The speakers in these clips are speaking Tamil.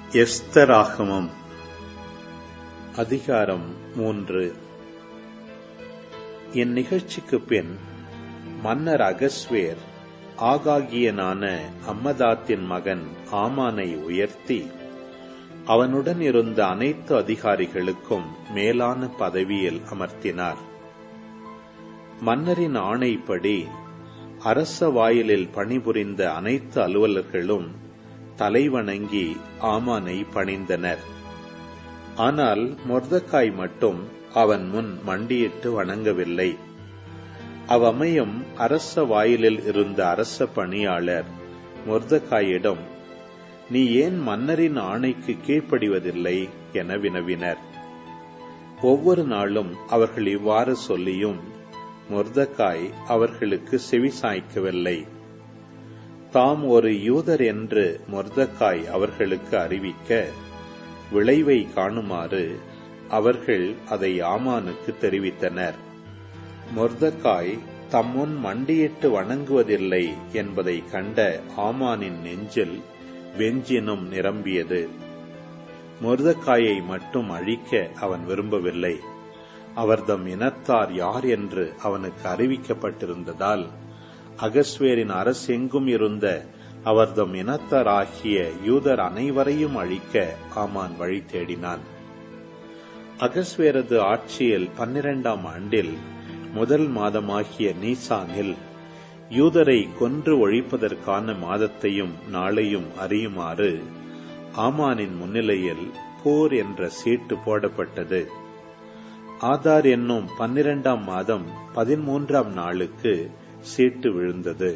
எஸ்தராகமம் அதிகாரம் மூன்று இந்நிகழ்ச்சிக்கு பின் மன்னர் அகஸ்வேர் ஆகாகியனான அம்மதாத்தின் மகன் ஆமானை உயர்த்தி அவனுடன் இருந்த அனைத்து அதிகாரிகளுக்கும் மேலான பதவியில் அமர்த்தினார் மன்னரின் ஆணைப்படி அரச வாயிலில் பணிபுரிந்த அனைத்து அலுவலர்களும் தலைவணங்கி ஆமானை பணிந்தனர் ஆனால் மொர்தக்காய் மட்டும் அவன் முன் மண்டியிட்டு வணங்கவில்லை அவ்வமயம் அரச வாயிலில் இருந்த அரச பணியாளர் மொர்தக்காயிடம் நீ ஏன் மன்னரின் ஆணைக்கு கீழ்ப்படிவதில்லை என வினவினர் ஒவ்வொரு நாளும் அவர்கள் இவ்வாறு சொல்லியும் மொர்தக்காய் அவர்களுக்கு செவிசாய்க்கவில்லை தாம் ஒரு யூதர் என்று மொர்தக்காய் அவர்களுக்கு அறிவிக்க விளைவை காணுமாறு அவர்கள் அதை ஆமானுக்கு தெரிவித்தனர் மொர்தக்காய் தம்முன் மண்டியிட்டு வணங்குவதில்லை என்பதை கண்ட ஆமானின் நெஞ்சில் வெஞ்சினும் நிரம்பியது மொர்தக்காயை மட்டும் அழிக்க அவன் விரும்பவில்லை அவர்தம் இனத்தார் யார் என்று அவனுக்கு அறிவிக்கப்பட்டிருந்ததால் அகஸ்வேரின் அரசெங்கும் இருந்த அவர்தம் இனத்தராகிய யூதர் அனைவரையும் அழிக்க ஆமான் வழி தேடினான் அகஸ்வேரது ஆட்சியில் பன்னிரண்டாம் ஆண்டில் முதல் மாதமாகிய நீசானில் யூதரை கொன்று ஒழிப்பதற்கான மாதத்தையும் நாளையும் அறியுமாறு ஆமானின் முன்னிலையில் போர் என்ற சீட்டு போடப்பட்டது ஆதார் என்னும் பன்னிரண்டாம் மாதம் பதிமூன்றாம் நாளுக்கு சீட்டு விழுந்தது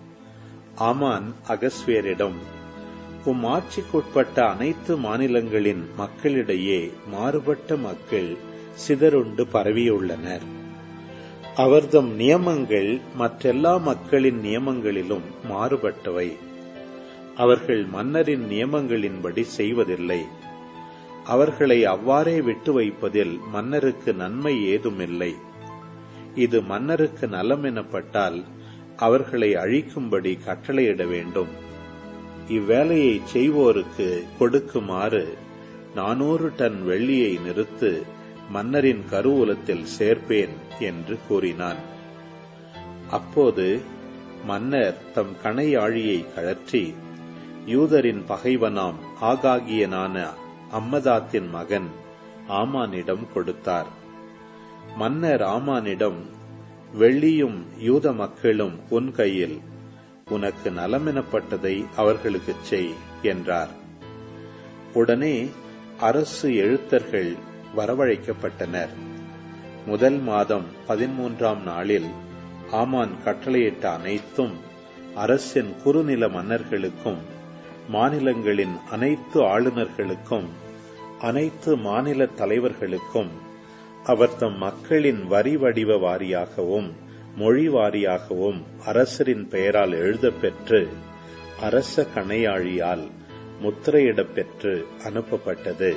ஆமான் அகஸ்வேரிடம் உம் ஆட்சிக்குட்பட்ட அனைத்து மாநிலங்களின் மக்களிடையே மாறுபட்ட மக்கள் சிதறுண்டு பரவியுள்ளனர் அவர்தம் நியமங்கள் மற்றெல்லா மக்களின் நியமங்களிலும் மாறுபட்டவை அவர்கள் மன்னரின் நியமங்களின்படி செய்வதில்லை அவர்களை அவ்வாறே விட்டு வைப்பதில் மன்னருக்கு நன்மை ஏதுமில்லை இது மன்னருக்கு நலம் எனப்பட்டால் அவர்களை அழிக்கும்படி கட்டளையிட வேண்டும் இவ்வேலையை செய்வோருக்கு கொடுக்குமாறு நானூறு டன் வெள்ளியை நிறுத்து மன்னரின் கருவூலத்தில் சேர்ப்பேன் என்று கூறினான் அப்போது மன்னர் தம் கணையாழியை கழற்றி யூதரின் பகைவனாம் ஆகாகியனான அம்மதாத்தின் மகன் ஆமானிடம் கொடுத்தார் மன்னர் ஆமானிடம் வெள்ளியும் யூத மக்களும் உன் கையில் உனக்கு நலமெனப்பட்டதை அவர்களுக்குச் செய் என்றார் உடனே அரசு எழுத்தர்கள் வரவழைக்கப்பட்டனர் முதல் மாதம் பதிமூன்றாம் நாளில் ஆமான் கட்டளையிட்ட அனைத்தும் அரசின் குறுநில மன்னர்களுக்கும் மாநிலங்களின் அனைத்து ஆளுநர்களுக்கும் அனைத்து மாநில தலைவர்களுக்கும் அவர் தம் மக்களின் வரி வடிவ வாரியாகவும் மொழி வாரியாகவும் அரசரின் பெயரால் எழுதப்பெற்று அரச கணையாழியால் முத்திரையிடப் பெற்று அனுப்பப்பட்டது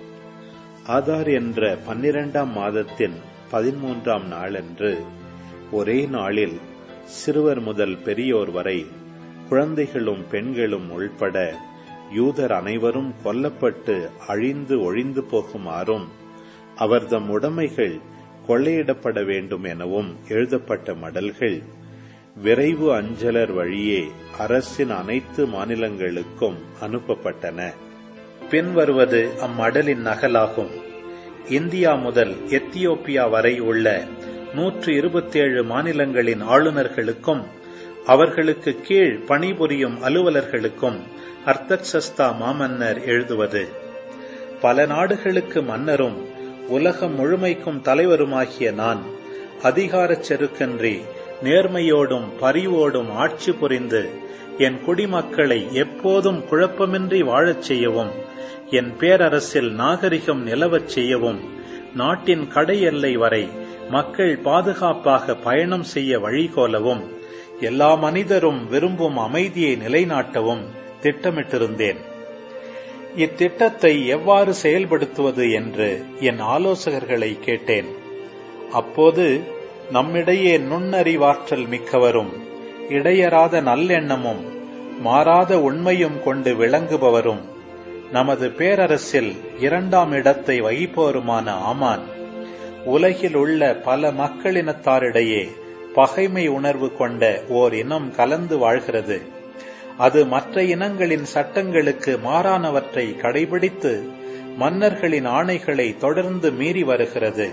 ஆதார் என்ற பன்னிரண்டாம் மாதத்தின் பதிமூன்றாம் நாளன்று ஒரே நாளில் சிறுவர் முதல் பெரியோர் வரை குழந்தைகளும் பெண்களும் உள்பட யூதர் அனைவரும் கொல்லப்பட்டு அழிந்து ஒழிந்து போகுமாறும் அவர்தம் உடைமைகள் கொள்ளையிடப்பட வேண்டும் எனவும் எழுதப்பட்ட மடல்கள் விரைவு அஞ்சலர் வழியே அரசின் அனைத்து மாநிலங்களுக்கும் அனுப்பப்பட்டன பின்வருவது அம்மடலின் நகலாகும் இந்தியா முதல் எத்தியோப்பியா வரை உள்ள நூற்று இருபத்தேழு மாநிலங்களின் ஆளுநர்களுக்கும் அவர்களுக்கு கீழ் பணிபுரியும் அலுவலர்களுக்கும் அர்த்தக்சஸ்தா மாமன்னர் எழுதுவது பல நாடுகளுக்கு மன்னரும் உலகம் முழுமைக்கும் தலைவருமாகிய நான் அதிகாரச் செருக்கன்றி நேர்மையோடும் பரிவோடும் ஆட்சி புரிந்து என் குடிமக்களை எப்போதும் குழப்பமின்றி வாழச் செய்யவும் என் பேரரசில் நாகரிகம் நிலவச் செய்யவும் நாட்டின் கடை எல்லை வரை மக்கள் பாதுகாப்பாக பயணம் செய்ய வழிகோலவும் எல்லா மனிதரும் விரும்பும் அமைதியை நிலைநாட்டவும் திட்டமிட்டிருந்தேன் இத்திட்டத்தை எவ்வாறு செயல்படுத்துவது என்று என் ஆலோசகர்களை கேட்டேன் அப்போது நம்மிடையே நுண்ணறிவாற்றல் மிக்கவரும் இடையராத நல்லெண்ணமும் மாறாத உண்மையும் கொண்டு விளங்குபவரும் நமது பேரரசில் இரண்டாம் இடத்தை வகிப்பவருமான ஆமான் உலகில் உள்ள பல மக்களினத்தாரிடையே பகைமை உணர்வு கொண்ட ஓர் இனம் கலந்து வாழ்கிறது அது மற்ற இனங்களின் சட்டங்களுக்கு மாறானவற்றை கடைபிடித்து மன்னர்களின் ஆணைகளை தொடர்ந்து மீறி வருகிறது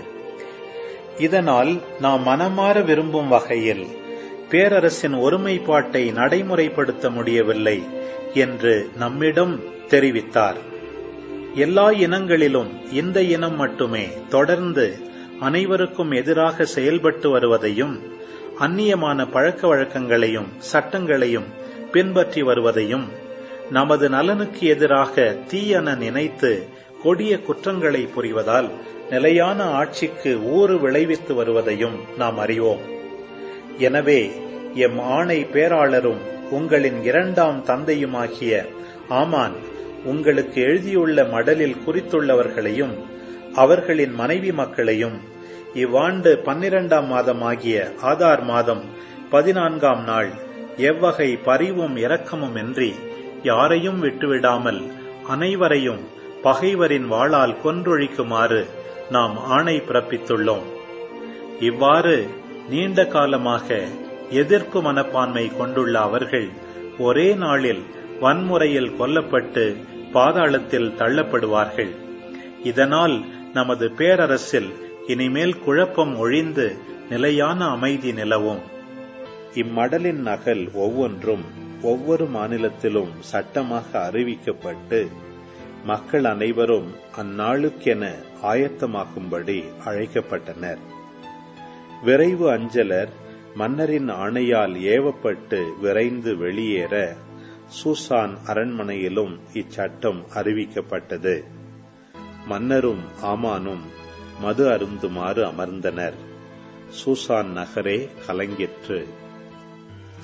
இதனால் நாம் மனமாற விரும்பும் வகையில் பேரரசின் ஒருமைப்பாட்டை நடைமுறைப்படுத்த முடியவில்லை என்று நம்மிடம் தெரிவித்தார் எல்லா இனங்களிலும் இந்த இனம் மட்டுமே தொடர்ந்து அனைவருக்கும் எதிராக செயல்பட்டு வருவதையும் அந்நியமான பழக்க வழக்கங்களையும் சட்டங்களையும் பின்பற்றி வருவதையும் நமது நலனுக்கு எதிராக தீயென நினைத்து கொடிய குற்றங்களை புரிவதால் நிலையான ஆட்சிக்கு ஊறு விளைவித்து வருவதையும் நாம் அறிவோம் எனவே எம் ஆணை பேராளரும் உங்களின் இரண்டாம் தந்தையுமாகிய ஆமான் உங்களுக்கு எழுதியுள்ள மடலில் குறித்துள்ளவர்களையும் அவர்களின் மனைவி மக்களையும் இவ்வாண்டு பன்னிரண்டாம் மாதமாகிய ஆதார் மாதம் பதினான்காம் நாள் எவ்வகை பரிவும் இரக்கமும் இன்றி யாரையும் விட்டுவிடாமல் அனைவரையும் பகைவரின் வாளால் கொன்றொழிக்குமாறு நாம் ஆணை பிறப்பித்துள்ளோம் இவ்வாறு நீண்ட காலமாக எதிர்ப்பு மனப்பான்மை கொண்டுள்ள அவர்கள் ஒரே நாளில் வன்முறையில் கொல்லப்பட்டு பாதாளத்தில் தள்ளப்படுவார்கள் இதனால் நமது பேரரசில் இனிமேல் குழப்பம் ஒழிந்து நிலையான அமைதி நிலவும் இம்மடலின் நகல் ஒவ்வொன்றும் ஒவ்வொரு மாநிலத்திலும் சட்டமாக அறிவிக்கப்பட்டு மக்கள் அனைவரும் அந்நாளுக்கென ஆயத்தமாகும்படி அழைக்கப்பட்டனர் விரைவு அஞ்சலர் மன்னரின் ஆணையால் ஏவப்பட்டு விரைந்து வெளியேற சூசான் அரண்மனையிலும் இச்சட்டம் அறிவிக்கப்பட்டது மன்னரும் ஆமானும் மது அருந்துமாறு அமர்ந்தனர் சூசான் நகரே கலங்கிற்று